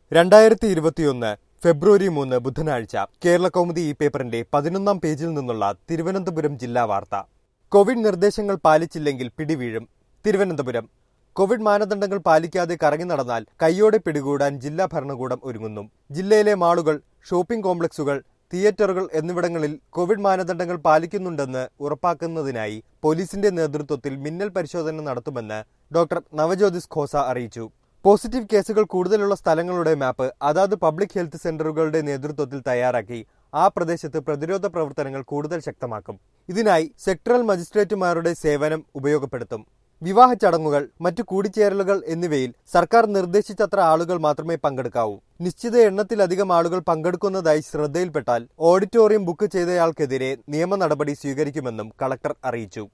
രണ്ടായിരത്തി ഇരുപത്തിയൊന്ന് ഫെബ്രുവരി മൂന്ന് ബുധനാഴ്ച കേരള കൗമുദി ഈ പേപ്പറിന്റെ പതിനൊന്നാം പേജിൽ നിന്നുള്ള തിരുവനന്തപുരം ജില്ലാ വാർത്ത കോവിഡ് നിർദ്ദേശങ്ങൾ പാലിച്ചില്ലെങ്കിൽ പിടിവീഴും തിരുവനന്തപുരം കോവിഡ് മാനദണ്ഡങ്ങൾ പാലിക്കാതെ കറങ്ങി നടന്നാൽ കൈയോടെ പിടികൂടാൻ ജില്ലാ ഭരണകൂടം ഒരുങ്ങുന്നു ജില്ലയിലെ മാളുകൾ ഷോപ്പിംഗ് കോംപ്ലക്സുകൾ തിയേറ്ററുകൾ എന്നിവിടങ്ങളിൽ കോവിഡ് മാനദണ്ഡങ്ങൾ പാലിക്കുന്നുണ്ടെന്ന് ഉറപ്പാക്കുന്നതിനായി പോലീസിന്റെ നേതൃത്വത്തിൽ മിന്നൽ പരിശോധന നടത്തുമെന്ന് ഡോക്ടർ നവജ്യോതിസ് ഖോസ അറിയിച്ചു പോസിറ്റീവ് കേസുകൾ കൂടുതലുള്ള സ്ഥലങ്ങളുടെ മാപ്പ് അതാത് പബ്ലിക് ഹെൽത്ത് സെന്ററുകളുടെ നേതൃത്വത്തിൽ തയ്യാറാക്കി ആ പ്രദേശത്ത് പ്രതിരോധ പ്രവർത്തനങ്ങൾ കൂടുതൽ ശക്തമാക്കും ഇതിനായി സെക്ടറൽ മജിസ്ട്രേറ്റുമാരുടെ സേവനം ഉപയോഗപ്പെടുത്തും വിവാഹ ചടങ്ങുകൾ മറ്റു കൂടിച്ചേരലുകൾ എന്നിവയിൽ സർക്കാർ നിർദ്ദേശിച്ചത്ര ആളുകൾ മാത്രമേ പങ്കെടുക്കാവൂ നിശ്ചിത എണ്ണത്തിലധികം ആളുകൾ പങ്കെടുക്കുന്നതായി ശ്രദ്ധയിൽപ്പെട്ടാൽ ഓഡിറ്റോറിയം ബുക്ക് ചെയ്തയാൾക്കെതിരെ നിയമ നടപടി സ്വീകരിക്കുമെന്നും കളക്ടർ അറിയിച്ചു